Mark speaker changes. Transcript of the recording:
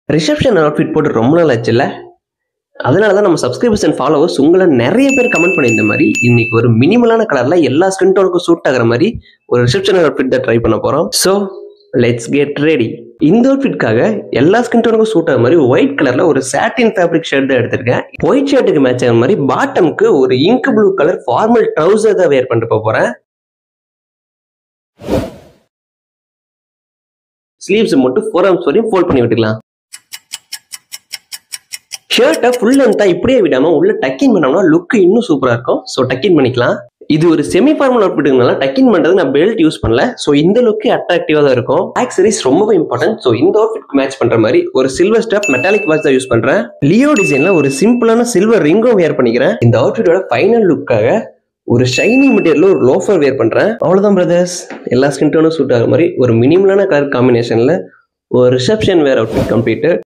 Speaker 1: reception outfit போட்டு ரொம்ப நாள் ஆச்சுல்ல அதனால தான் நம்ம சப்ஸ்கிரைபர்ஸ் அண்ட் ஃபாலோவர்ஸ் உங்களை நிறைய பேர் கமெண்ட் பண்ணியிருந்த மாதிரி இன்னைக்கு ஒரு மினிமலான கலர்ல எல்லா ஸ்கின் டோனுக்கும் சூட் ஆகிற மாதிரி ஒரு ரிசப்ஷன் அவுட்ஃபிட் தான் ட்ரை பண்ண போறோம் ஸோ லெட்ஸ் கெட் ரெடி இந்த அவுட்ஃபிட்காக எல்லா ஸ்கின் டோனுக்கும் சூட் ஆகிற மாதிரி ஒயிட் கலர்ல ஒரு சாட்டின் ஃபேப்ரிக் ஷர்ட் தான் எடுத்திருக்கேன் ஒயிட் ஷர்ட்டுக்கு மேட்ச் ஆகிற மாதிரி பாட்டம்க்கு ஒரு ink blue colour formal trouser தான் வேர் பண்ணிட்டு போக போறேன் ஸ்லீவ்ஸ் மட்டும் ஃபோர் ஆர்ம்ஸ் வரையும் ஃபோல்ட் பண்ணி விட்டுக்கலாம் ஷர்ட்டை ஃபுல் லென்த்தா இப்படியே விடாம உள்ள டக்கின் பண்ணோம்னா லுக் இன்னும் சூப்பரா இருக்கும் ஸோ டக்கின் பண்ணிக்கலாம் இது ஒரு செமி ஃபார்மல் அவுட்ஃபிட்டுனால டக்கின் பண்றது நான் பெல்ட் யூஸ் பண்ணல ஸோ இந்த லுக்கு அட்ராக்டிவா தான் இருக்கும் ஆக்சரிஸ் ரொம்பவே இம்பார்ட்டன்ட் ஸோ இந்த அவுட்ஃபிட் மேட்ச் பண்ற மாதிரி ஒரு சில்வர் ஸ்டாப் மெட்டாலிக் வாட்ச் தான் யூஸ் பண்றேன் லியோ டிசைன்ல ஒரு சிம்பிளான சில்வர் ரிங்கும் வேர் பண்ணிக்கிறேன் இந்த அவுட்ஃபிட்டோட ஃபைனல் லுக்காக ஒரு ஷைனி மெட்டீரியல்ல ஒரு லோஃபர் வேர் பண்றேன் அவ்வளவுதான் பிரதர்ஸ் எல்லா ஸ்கின் டோனும் சூட் ஆகிற மாதிரி ஒரு மினிமலான கலர் காம்பினேஷன்ல ஒரு ரிசப்ஷன் வேர் அவுட்ஃபிட் கம்ப்ளீட்